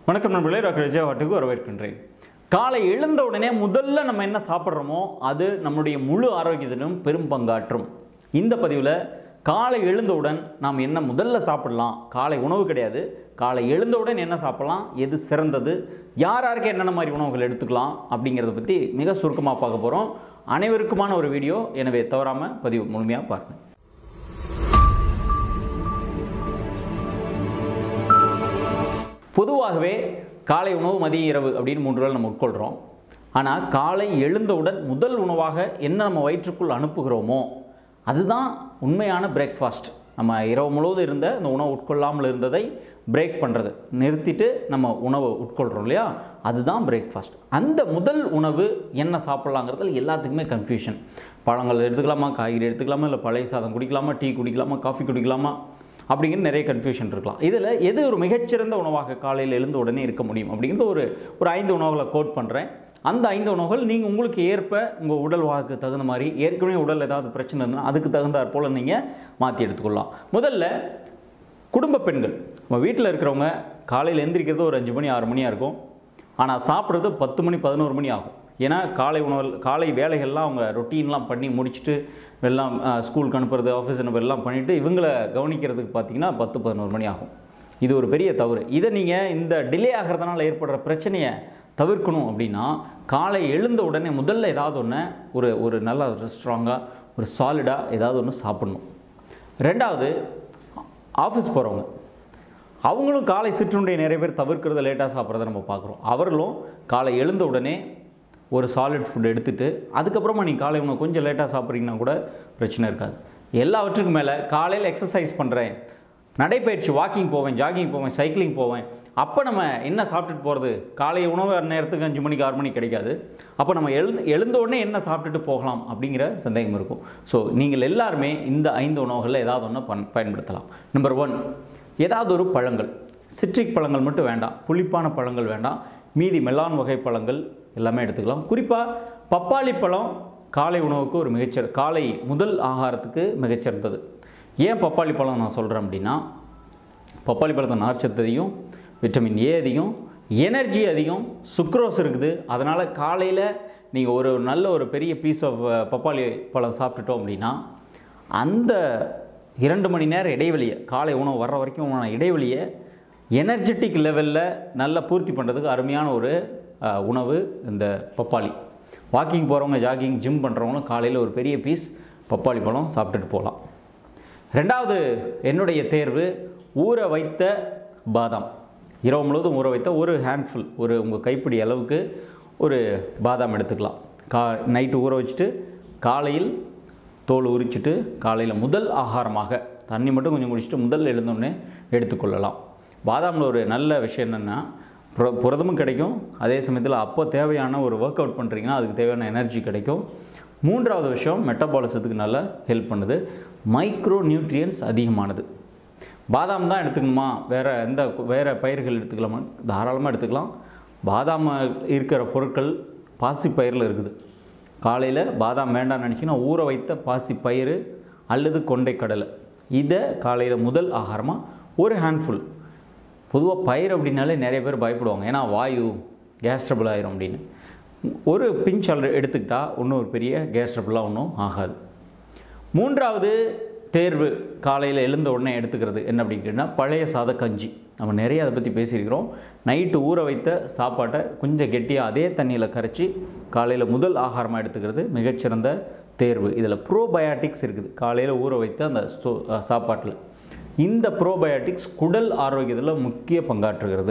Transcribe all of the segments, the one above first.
வணக்கம் நண்பர்களே டாக்டர் விஜயவாட்டுக்கு வரவேற்கின்றேன் காலை எழுந்த உடனே முதல்ல நம்ம என்ன சாப்பிட்றோமோ அது நம்முடைய முழு ஆரோக்கியத்திலும் பெரும் பங்காற்றும் இந்த பதிவில் காலை எழுந்தவுடன் நாம் என்ன முதல்ல சாப்பிடலாம் காலை உணவு கிடையாது காலை எழுந்தவுடன் என்ன சாப்பிடலாம் எது சிறந்தது யார் யாருக்கு என்னென்ன மாதிரி உணவுகள் எடுத்துக்கலாம் அப்படிங்கிறத பற்றி மிக சுருக்கமாக பார்க்க போகிறோம் அனைவருக்குமான ஒரு வீடியோ எனவே தவறாமல் பதிவு முழுமையாக பாருங்கள் பொதுவாகவே காலை உணவு மதிய இரவு அப்படின்னு மூன்று வேளை நம்ம உட்கொள்கிறோம் ஆனால் காலை எழுந்தவுடன் முதல் உணவாக என்ன நம்ம வயிற்றுக்குள் அனுப்புகிறோமோ அதுதான் உண்மையான பிரேக்ஃபாஸ்ட் நம்ம இரவு முழுவதும் இருந்த அந்த உணவு உட்கொள்ளாமல் இருந்ததை பிரேக் பண்ணுறது நிறுத்திட்டு நம்ம உணவை உட்கொள்கிறோம் இல்லையா அதுதான் பிரேக்ஃபாஸ்ட் அந்த முதல் உணவு என்ன சாப்பிட்லாங்கிறதுல எல்லாத்துக்குமே கன்ஃபியூஷன் பழங்கள் எடுத்துக்கலாமா காய்கறி எடுத்துக்கலாமா இல்லை பழைய சாதம் குடிக்கலாமா டீ குடிக்கலாமா காஃபி குடிக்கலாமா அப்படிங்கிற நிறைய கன்ஃபியூஷன் இருக்கலாம் இதில் எது ஒரு மிகச்சிறந்த உணவாக காலையில் எழுந்த உடனே இருக்க முடியும் அப்படிங்கிறது ஒரு ஒரு ஐந்து உணவுகளை கோட் பண்ணுறேன் அந்த ஐந்து உணவுகள் நீங்கள் உங்களுக்கு ஏற்ப உங்கள் உடல் வாக்கு தகுந்த மாதிரி ஏற்கனவே உடல் ஏதாவது பிரச்சனை இருந்ததுன்னா அதுக்கு தகுந்தாற் போல் நீங்கள் மாற்றி எடுத்துக்கொள்ளலாம் முதல்ல குடும்ப பெண்கள் நம்ம வீட்டில் இருக்கிறவங்க காலையில் எந்திரிக்கிறது ஒரு அஞ்சு மணி ஆறு மணியாக இருக்கும் ஆனால் சாப்பிட்றது பத்து மணி பதினோரு மணி ஆகும் ஏன்னா காலை உணவு காலை வேலைகள்லாம் அவங்க ரொட்டீன்லாம் பண்ணி முடிச்சுட்டு எல்லாம் அஹ், ஸ்கூலுக்கு அனுப்புறது ஆஃபீஸ் அனுப்புறது எல்லாம் பண்ணிவிட்டு இவங்களை கவனிக்கிறதுக்கு பார்த்தீங்கன்னா பத்து பதினோரு மணி ஆகும் இது ஒரு பெரிய தவறு இதை நீங்கள் இந்த டிலே ஆகிறதுனால ஏற்படுற பிரச்சனையை தவிர்க்கணும் அப்படின்னா காலை எழுந்த உடனே முதல்ல ஏதாவது ஒன்று ஒரு ஒரு நல்ல ஒரு ஸ்ட்ராங்காக ஒரு சாலிடாக ஏதாவது ஒன்று சாப்பிடணும் ரெண்டாவது ஆஃபீஸ் போகிறவங்க அவங்களும் காலை சிற்றுண்டியை நிறைய பேர் தவிர்க்கிறத லேட்டாக சாப்பிட்றத நம்ம பார்க்குறோம் அவர்களும் காலை எழுந்த உடனே ஒரு சாலிட் ஃபுட் எடுத்துட்டு அதுக்கப்புறமா நீங்கள் காலை உணவு கொஞ்சம் லேட்டாக சாப்பிட்றீங்கன்னா கூட பிரச்சனை இருக்காது எல்லாவற்றுக்கும் மேலே காலையில் எக்ஸசைஸ் பண்ணுறேன் நடைப்பயிற்சி வாக்கிங் போவேன் ஜாகிங் போவேன் சைக்கிளிங் போவேன் அப்போ நம்ம என்ன சாப்பிட்டுட்டு போகிறது காலை உணவு நேரத்துக்கு அஞ்சு மணிக்கு ஆறு மணிக்கு கிடைக்காது அப்போ நம்ம எழு எழுந்த உடனே என்ன சாப்பிட்டுட்டு போகலாம் அப்படிங்கிற சந்தேகம் இருக்கும் ஸோ நீங்கள் எல்லாருமே இந்த ஐந்து உணவுகளில் ஏதாவது ஒன்று பன் பயன்படுத்தலாம் நம்பர் ஒன் ஏதாவது ஒரு பழங்கள் சிட்ரிக் பழங்கள் மட்டும் வேண்டாம் புளிப்பான பழங்கள் வேண்டாம் மீதி மெல்லான் வகை பழங்கள் எல்லாமே எடுத்துக்கலாம் குறிப்பாக பப்பாளி பழம் காலை உணவுக்கு ஒரு மிகச்சிற காலை முதல் ஆகாரத்துக்கு மிகச்சிறந்தது ஏன் பப்பாளி பழம் நான் சொல்கிறேன் அப்படின்னா பப்பாளி பழத்தை நார்ச்சத்தையும் விட்டமின் ஏ அதிகம் எனர்ஜி அதிகம் சுக்ரோஸ் இருக்குது அதனால் காலையில் நீங்கள் ஒரு நல்ல ஒரு பெரிய பீஸ் ஆஃப் பப்பாளி பழம் சாப்பிட்டுட்டோம் அப்படின்னா அந்த இரண்டு மணி நேர இடைவெளியை காலை உணவு வர்ற வரைக்கும் உண்டான இடைவெளியை எனர்ஜெட்டிக் லெவலில் நல்லா பூர்த்தி பண்ணுறதுக்கு அருமையான ஒரு அஹ், உணவு இந்த பப்பாளி வாக்கிங் போகிறவங்க ஜாகிங் ஜிம் பண்ணுறவங்களும் காலையில் ஒரு பெரிய பீஸ் பப்பாளி பழம் சாப்பிட்டுட்டு போகலாம் ரெண்டாவது என்னுடைய தேர்வு ஊற வைத்த பாதாம் இரவு முழுவதும் ஊற வைத்த ஒரு ஹேண்ட்ஃபுல் ஒரு உங்கள் கைப்பிடி அளவுக்கு ஒரு பாதாம் எடுத்துக்கலாம் கா நைட்டு ஊற வச்சுட்டு காலையில் தோல் உரிச்சிட்டு காலையில் முதல் ஆகாரமாக தண்ணி மட்டும் கொஞ்சம் குடிச்சிட்டு முதல் எழுந்தோடனே எடுத்துக்கொள்ளலாம் பாதாமில் ஒரு நல்ல விஷயம் என்னென்னா புர புரதமும் கிடைக்கும் அதே சமயத்தில் அப்போ தேவையான ஒரு ஒர்க் அவுட் பண்ணுறீங்கன்னா அதுக்கு தேவையான எனர்ஜி கிடைக்கும் மூன்றாவது விஷயம் மெட்டபாலிசத்துக்கு நல்லா ஹெல்ப் பண்ணுது மைக்ரோ நியூட்ரியன்ஸ் அதிகமானது பாதாம் தான் எடுத்துக்கணுமா வேறு எந்த வேறு பயிர்கள் எடுத்துக்கலாமா தாராளமாக எடுத்துக்கலாம் பாதாம் இருக்கிற பொருட்கள் பாசி பயிரில் இருக்குது காலையில் பாதாம் வேண்டாம்னு நினச்சிங்கன்னா ஊற வைத்த பாசி பயிறு அல்லது கொண்டை கடலை இதை காலையில் முதல் ஆகாரமாக ஒரு ஹேண்ட்ஃபுல் பொதுவாக பயிர் அப்படின்னாலே நிறைய பேர் பயப்படுவாங்க ஏன்னா வாயு கேஸ் ட்ரபிள் ஆயிரும் அப்படின்னு ஒரு பிஞ்ச் ஆல்ரெ எடுத்துக்கிட்டால் ஒன்றும் ஒரு பெரிய கேஸ் ட்ரபிளாக ஒன்றும் ஆகாது மூன்றாவது தேர்வு காலையில் எழுந்த உடனே எடுத்துக்கிறது என்ன அப்படின்னு கேட்டால் பழைய சாத கஞ்சி நம்ம நிறைய அதை பற்றி பேசியிருக்கிறோம் நைட்டு ஊற வைத்த சாப்பாட்டை கொஞ்சம் கெட்டியாக அதே தண்ணியில் கரைச்சி காலையில் முதல் ஆகாரமாக எடுத்துக்கிறது மிகச்சிறந்த தேர்வு இதில் ப்ரோபயாட்டிக்ஸ் இருக்குது காலையில் ஊற வைத்த அந்த சோ சாப்பாட்டில் இந்த ப்ரோபயாட்டிக்ஸ் குடல் ஆரோக்கியத்தில் முக்கிய பங்காற்றுகிறது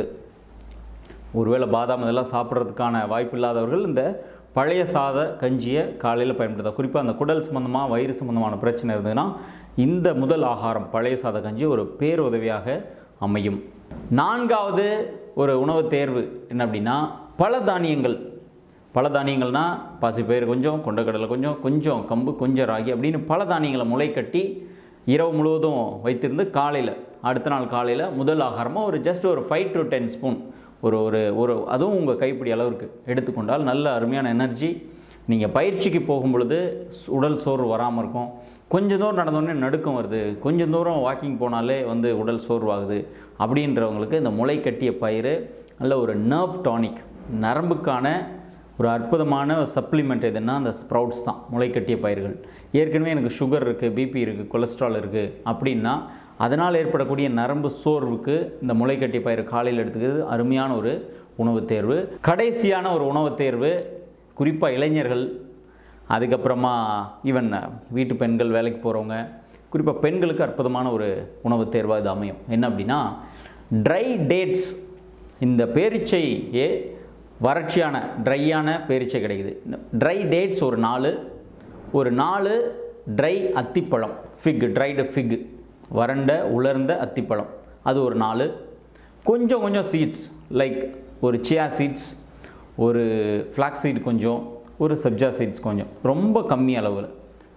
ஒருவேளை பாதாம் இதெல்லாம் சாப்பிட்றதுக்கான வாய்ப்பு இல்லாதவர்கள் இந்த பழைய சாத கஞ்சியை காலையில் பயன்படுத்தலாம் குறிப்பாக அந்த குடல் சம்மந்தமாக வயிறு சம்மந்தமான பிரச்சனை இருந்ததுன்னா இந்த முதல் ஆகாரம் பழைய சாத கஞ்சி ஒரு பேருதவியாக அமையும் நான்காவது ஒரு உணவு தேர்வு என்ன அப்படின்னா பல தானியங்கள் பல தானியங்கள்னால் பாசிப்பயிறு கொஞ்சம் கொண்டக்கடலை கொஞ்சம் கொஞ்சம் கம்பு கொஞ்சம் ராகி அப்படின்னு பல தானியங்களை முளை கட்டி இரவு முழுவதும் வைத்திருந்து காலையில் அடுத்த நாள் காலையில் முதல் ஆகாரமாக ஒரு ஜஸ்ட் ஒரு ஃபைவ் டு டென் ஸ்பூன் ஒரு ஒரு ஒரு அதுவும் உங்கள் கைப்பிடி அளவிற்கு எடுத்துக்கொண்டால் நல்ல அருமையான எனர்ஜி நீங்கள் பயிற்சிக்கு போகும் பொழுது ஸ்- உடல் சோர்வு வராமல் இருக்கும் கொஞ்சம் தூரம் நடந்தோடனே நடுக்கம் வருது கொஞ்சம் தூரம் வாக்கிங் போனாலே வந்து உடல் சோர்வாகுது அப்படின்றவங்களுக்கு இந்த முளை கட்டிய பயிறு நல்ல ஒரு நர்வ் டானிக் நரம்புக்கான ஒரு அற்புதமான சப்ளிமெண்ட் எதுன்னா அந்த ஸ்ப்ரவுட்ஸ் தான் முளைக்கட்டிய பயிர்கள் ஏற்கனவே எனக்கு சுகர் இருக்குது பிபி இருக்குது கொலஸ்ட்ரால் இருக்குது அப்படின்னா அதனால் ஏற்படக்கூடிய நரம்பு சோர்வுக்கு இந்த முளைக்கட்டிய பயிர் காலையில் எடுத்துக்கிறது அருமையான ஒரு உணவுத் தேர்வு கடைசியான ஒரு உணவுத் தேர்வு குறிப்பாக இளைஞர்கள் அதுக்கப்புறமா ஈவன் வீட்டு பெண்கள் வேலைக்கு போகிறவங்க குறிப்பாக பெண்களுக்கு அற்புதமான ஒரு உணவுத் தேர்வாக இது அமையும் என்ன அப்படின்னா ட்ரை டேட்ஸ் இந்த பேரிச்சையே வறட்சியான ட்ரையான பேரிச்சை கிடைக்குது ட்ரை டேட்ஸ் ஒரு நாலு ஒரு நாலு ட்ரை அத்திப்பழம் ஃபிக் ட்ரைடு ஃபிக் வறண்ட உலர்ந்த அத்திப்பழம் அது ஒரு நாலு கொஞ்சம் கொஞ்சம் சீட்ஸ் லைக் ஒரு சியா சீட்ஸ் ஒரு ஃப்ளாக் சீட் கொஞ்சம் ஒரு சப்ஜா சீட்ஸ் கொஞ்சம் ரொம்ப கம்மி அளவில்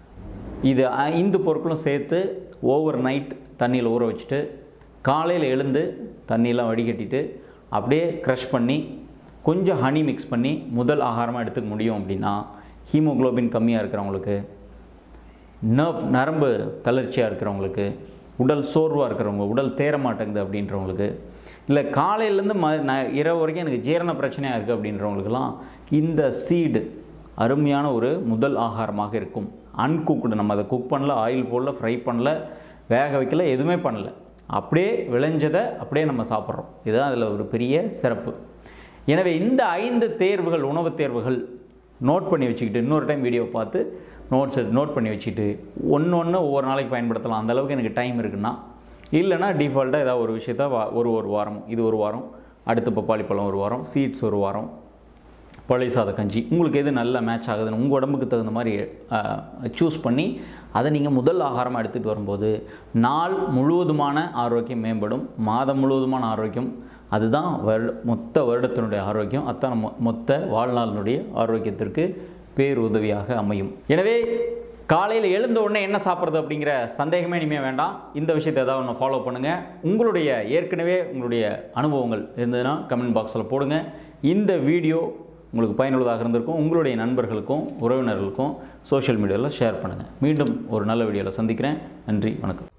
இது ஐந்து பொருட்களும் சேர்த்து ஓவர் நைட் தண்ணியில் ஊற வச்சுட்டு காலையில் எழுந்து தண்ணியெலாம் வடிகட்டிட்டு அப்படியே க்ரஷ் பண்ணி கொஞ்சம் ஹனி மிக்ஸ் பண்ணி முதல் ஆகாரமாக எடுத்துக்க முடியும் அப்படின்னா ஹீமோகுளோபின் கம்மியாக இருக்கிறவங்களுக்கு நர்வ் நரம்பு தளர்ச்சியாக இருக்கிறவங்களுக்கு உடல் சோர்வாக இருக்கிறவங்க உடல் தேர மாட்டேங்குது அப்படின்றவங்களுக்கு இல்லை காலையிலேருந்து ம ந இரவு வரைக்கும் எனக்கு ஜீரண பிரச்சனையாக இருக்குது அப்படின்றவங்களுக்கெல்லாம் இந்த சீடு அருமையான ஒரு முதல் ஆகாரமாக இருக்கும் அன்குக்குடு நம்ம அதை குக் பண்ணல ஆயில் போடல ஃப்ரை பண்ணல வேக வைக்கல எதுவுமே பண்ணல அப்படியே விளைஞ்சதை அப்படியே நம்ம சாப்பிட்றோம் இதுதான் அதில் ஒரு பெரிய சிறப்பு எனவே இந்த ஐந்து தேர்வுகள் உணவுத் தேர்வுகள் நோட் பண்ணி வச்சுக்கிட்டு இன்னொரு டைம் வீடியோ பார்த்து நோட்ஸ் நோட் பண்ணி வச்சுட்டு ஒன்று ஒன்று ஒவ்வொரு நாளைக்கு பயன்படுத்தலாம் அந்த அளவுக்கு எனக்கு டைம் இருக்குன்னா இல்லைன்னா டிஃபால்ட்டாக ஏதாவது ஒரு விஷயத்த வா- ஒரு ஒரு வாரம் இது ஒரு வாரம் அடுத்து பப்பாளி பழம் ஒரு வாரம் சீட்ஸ் ஒரு வாரம் பழைய சாத கஞ்சி உங்களுக்கு எது நல்ல மேட்ச் ஆகுதுன்னு உங்கள் உடம்புக்கு தகுந்த மாதிரி சூஸ் பண்ணி அதை நீங்கள் முதல் ஆகாரமாக எடுத்துகிட்டு வரும்போது நாள் முழுவதுமான ஆரோக்கியம் மேம்படும் மாதம் முழுவதுமான ஆரோக்கியம் அதுதான் வருட மொத்த வருடத்தினுடைய ஆரோக்கியம் அத்தான் மொ மொத்த வாழ்நாளினுடைய ஆரோக்கியத்திற்கு பேருதவியாக அமையும் எனவே காலையில் எழுந்த உடனே என்ன சாப்பிட்றது அப்படிங்கிற சந்தேகமே இனிமேல் வேண்டாம் இந்த விஷயத்தை ஏதாவது ஒன்று ஃபாலோ பண்ணுங்கள் உங்களுடைய ஏற்கனவே உங்களுடைய அனுபவங்கள் இருந்ததுன்னா கமெண்ட் பாக்ஸில் போடுங்க இந்த வீடியோ உங்களுக்கு பயனுள்ளதாக இருந்திருக்கும் உங்களுடைய நண்பர்களுக்கும் உறவினர்களுக்கும் சோஷியல் மீடியாவில் ஷேர் பண்ணுங்கள் மீண்டும் ஒரு நல்ல வீடியோவில் சந்திக்கிறேன் நன்றி வணக்கம்